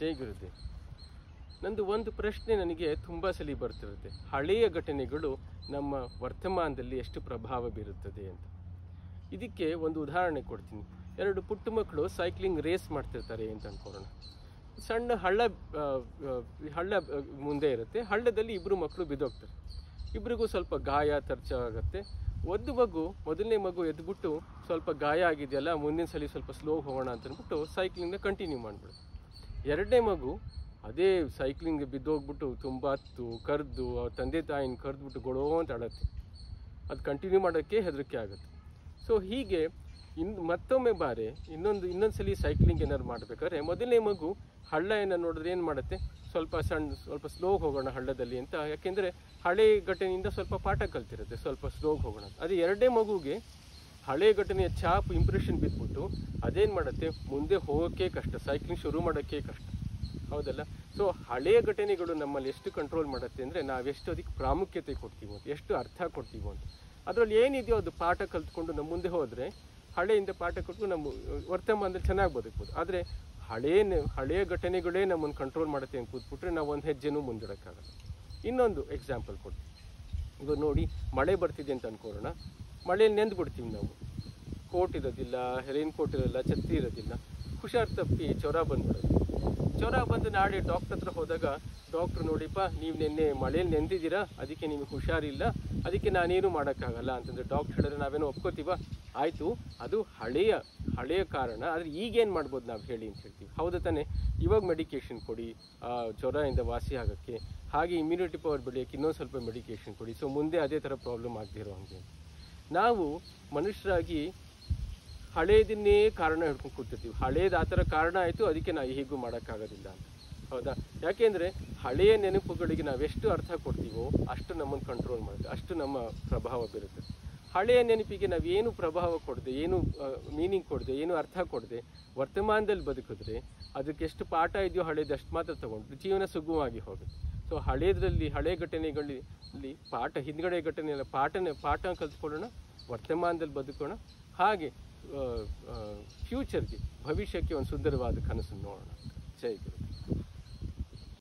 ಜೈ ಗುರುದೇವ್ ನಂದು ಒಂದು ಪ್ರಶ್ನೆ ನನಗೆ ತುಂಬ ಸಲ ಬರ್ತಿರುತ್ತೆ ಹಳೆಯ ಘಟನೆಗಳು ನಮ್ಮ ವರ್ತಮಾನದಲ್ಲಿ ಎಷ್ಟು ಪ್ರಭಾವ ಬೀರುತ್ತದೆ ಅಂತ ಇದಕ್ಕೆ ಒಂದು ಉದಾಹರಣೆ ಕೊಡ್ತೀನಿ ಎರಡು ಪುಟ್ಟ ಮಕ್ಕಳು ಸೈಕ್ಲಿಂಗ್ ರೇಸ್ ಮಾಡ್ತಿರ್ತಾರೆ ಅಂತ ಅನ್ಕೊಳ್ಳೋಣ ಸಣ್ಣ ಹಳ್ಳ ಆ, ಆ, ಹಳ್ಳ ಆ, ಮುಂದೆ ಇರುತ್ತೆ ಹಳ್ಳದಲ್ಲಿ ಇಬ್ಬರು ಮಕ್ಕಳು ಬಿದ್ದೋಗ್ತಾರೆ ಇಬ್ಬರಿಗೂ ಸ್ವಲ್ಪ ಗಾಯ ತರ್ಚ ಆಗುತ್ತೆ ಒಂದು ಮಗು ಮೊದಲನೇ ಮಗು ಎದ್ಬಿಟ್ಟು ಸ್ವಲ್ಪ ಗಾಯ ಆಗಿದೆಯಲ್ಲ ಮುಂದಿನ ಸಲ ಸ್ವಲ್ಪ ಸ್ಲೋ ಹೋಗೋಣ ಅಂತ ಅಂದ್ಬಿಟ್ಟು ಸೈಕ್ಲಿಂಗ್ನ ಕಂಟಿನ್ಯೂ ಮಾಡಿಬಿಡು ಎರಡನೇ ಮಗು ಅದೇ ಸೈಕ್ಲಿಂಗ್ ಬಿದ್ದೋಗ್ಬಿಟ್ಟು ತುಂಬ ಹತ್ತು ಕರೆದು ಅವ್ರ ತಂದೆ ತಾಯಿನ ಕರೆದ್ಬಿಟ್ಟು ಗೊಳೋ ಅಂತ ಆಡತ್ತೆ ಅದು ಕಂಟಿನ್ಯೂ ಮಾಡೋಕ್ಕೆ ಹೆದರಿಕೆ ಆಗುತ್ತೆ ಸೊ ಹೀಗೆ ಇನ್ ಮತ್ತೊಮ್ಮೆ ಬಾರಿ ಇನ್ನೊಂದು ಇನ್ನೊಂದ್ಸಲಿ ಸೈಕ್ಲಿಂಗ್ ಏನಾದ್ರು ಮಾಡಬೇಕಾದ್ರೆ ಮೊದಲನೇ ಮಗು ಹಳ್ಳ ಏನ ನೋಡಿದ್ರೆ ಏನು ಮಾಡುತ್ತೆ ಸ್ವಲ್ಪ ಸಣ್ಣ ಸ್ವಲ್ಪ ಸ್ಲೋ ಹೋಗೋಣ ಹಳ್ಳದಲ್ಲಿ ಅಂತ ಯಾಕೆಂದರೆ ಹಳೆ ಘಟನೆಯಿಂದ ಸ್ವಲ್ಪ ಪಾಠ ಕಲ್ತಿರುತ್ತೆ ಸ್ವಲ್ಪ ಸ್ಲೋ ಹೋಗೋಣ ಅಂತ. ಅದೇ ಎರಡನೇ ಮಗುಗೆ ಹಳೆ ಘಟನೆಯ ಛಾಪ್ ಇಂಪ್ರೆಷನ್ ಬಿದ್ದುಬಿಟ್ಟು ಅದೇನು ಮಾಡುತ್ತೆ ಮುಂದೆ ಹೋಗೋಕ್ಕೆ ಕಷ್ಟ ಸೈಕ್ಲಿಂಗ್ ಶುರು ಮಾಡೋಕ್ಕೆ ಕಷ್ಟ ಹೌದಲ್ಲ ಸೊ ಹಳೆಯ ಘಟನೆಗಳು ನಮ್ಮಲ್ಲಿ ಎಷ್ಟು ಕಂಟ್ರೋಲ್ ಮಾಡುತ್ತೆ ಅಂದರೆ ನಾವೆಷ್ಟು ಅದಕ್ಕೆ ಪ್ರಾಮುಖ್ಯತೆ ಕೊಡ್ತೀವೋ ಅಂತ ಎಷ್ಟು ಅರ್ಥ ಕೊಡ್ತೀವೋ ಅಂತ ಅದರಲ್ಲಿ ಏನಿದೆಯೋ ಅದು ಪಾಠ ಕಲ್ತ್ಕೊಂಡು ನಮ್ಮ ಮುಂದೆ ಹೋದರೆ ಹಳೆಯಿಂದ ಪಾಠ ಕೊಟ್ಟು ನಮ್ಮ ವರ್ತಮಾನದಲ್ಲಿ ಚೆನ್ನಾಗಿ ಬದುಕ್ಬೋದು ಆದರೆ ಹಳೆಯ ಹಳೆಯ ಘಟನೆಗಳೇ ನಮ್ಮನ್ನು ಕಂಟ್ರೋಲ್ ಮಾಡುತ್ತೆ ಅಂತ ಕೂತ್ಬಿಟ್ರೆ ನಾವು ಒಂದು ಹೆಜ್ಜೆನೂ ಮುಂದಿಡೋಕ್ಕಾಗಲ್ಲ ಇನ್ನೊಂದು ಎಕ್ಸಾಂಪಲ್ ಕೊಡ್ತೀನಿ ಇವಾಗ ನೋಡಿ ಮಳೆ ಬರ್ತಿದೆ ಅಂತ ಅನ್ಕೊಳ್ಳೋಣ ಮಳೆಯಲ್ಲಿ ನೆಂದು ಬಿಡ್ತೀವಿ ನಾವು ಕೋಟ್ ಇರೋದಿಲ್ಲ ರೈನ್ ಕೋಟ್ ಇರೋದಿಲ್ಲ ಛತ್ರಿ ಇರೋದಿಲ್ಲ ಹುಷಾರ್ ತಪ್ಪಿ ಜ್ವರ ಬಂದ್ಬಿಡುತ್ತೆ ಜ್ವರ ಬಂದು ನಾಳೆ ಡಾಕ್ಟರ್ ಹತ್ರ ಹೋದಾಗ ಡಾಕ್ಟ್ರು ನೋಡಿಪ್ಪ ನೀವು ನಿನ್ನೆ ಮಳೆಯಲ್ಲಿ ನೆಂದಿದ್ದೀರಾ ಅದಕ್ಕೆ ನಿಮಗೆ ಹುಷಾರಿಲ್ಲ ಅದಕ್ಕೆ ನಾನೇನು ಮಾಡೋಕ್ಕಾಗಲ್ಲ ಅಂತಂದ್ರೆ ಡಾಕ್ಟರ್ ಹೇಳಿದ್ರೆ ನಾವೇನೋ ಒಪ್ಕೋತೀವ ಆಯಿತು ಅದು ಹಳೆಯ ಹಳೆಯ ಕಾರಣ ಆದರೆ ಈಗೇನು ಮಾಡ್ಬೋದು ನಾವು ಹೇಳಿ ಅಂತ ಹೇಳ್ತೀವಿ ಹೌದು ತಾನೆ ಇವಾಗ ಮೆಡಿಕೇಶನ್ ಕೊಡಿ ಆ, ಜ್ವರದಿಂದ ವಾಸಿ ಆಗೋಕ್ಕೆ ಹಾಗೆ ಇಮ್ಯುನಿಟಿ ಪವರ್ ಬೆಳೆಯೋಕ್ಕೆ ಇನ್ನೊಂದು ಸ್ವಲ್ಪ ಮೆಡಿಕೇಶನ್ ಕೊಡಿ ಸೊ ಮುಂದೆ ಅದೇ ಥರ ಪ್ರಾಬ್ಲಮ್ ಆಗದಿರೋ ಹಂಗೆ ನಾವು ಮನುಷ್ಯರಾಗಿ ಹಳೇದನ್ನೇ ಕಾರಣ ಹಿಡ್ಕೊಂಡು ಕೂತಿರ್ತೀವಿ ಹಳೇದು ಆ ಥರ ಕಾರಣ ಆಯಿತು ಅದಕ್ಕೆ ನಾವು ಹೀಗೂ ಮಾಡೋಕ್ಕಾಗೋದಿಲ್ಲ ಅಂತ ಹೌದಾ ಯಾಕೆಂದರೆ ಹಳೆಯ ನೆನಪುಗಳಿಗೆ ನಾವೆಷ್ಟು ಅರ್ಥ ಕೊಡ್ತೀವೋ ಅಷ್ಟು ನಮ್ಮನ್ನು ಕಂಟ್ರೋಲ್ ಮಾಡುತ್ತೆ ಅಷ್ಟು ನಮ್ಮ ಪ್ರಭಾವ ಬೀರುತ್ತೆ ಹಳೆಯ ನೆನಪಿಗೆ ನಾವೇನು ಪ್ರಭಾವ ಕೊಡದೆ ಏನು ಮೀನಿಂಗ್ ಕೊಡದೆ ಏನು ಅರ್ಥ ಕೊಡದೆ ವರ್ತಮಾನದಲ್ಲಿ ಬದುಕಿದ್ರೆ ಅದಕ್ಕೆ ಎಷ್ಟು ಪಾಠ ಇದೆಯೋ ಹಳೇದು ಅಷ್ಟು ಮಾತ್ರ ತಗೊಂಡು ಜೀವನ ಸುಗಮವಾಗಿ ಹೋಗುತ್ತೆ ಸೊ ಹಳೇದ್ರಲ್ಲಿ ಹಳೆ ಘಟನೆಗಳಲ್ಲಿ ಪಾಠ ಹಿಂದ್ಗಡೆ ಘಟನೆಯಲ್ಲ ಪಾಠನ ಪಾಠ ಕಲ್ತ್ಕೊಳ್ಳೋಣ ವರ್ತಮಾನದಲ್ಲಿ ಬದುಕೋಣ ಹಾಗೆ ಫ್ಯೂಚರ್ಗೆ ಭವಿಷ್ಯಕ್ಕೆ ಒಂದು ಸುಂದರವಾದ ಕನಸನ್ನು ನೋಡೋಣ ಜೈ ಗುರು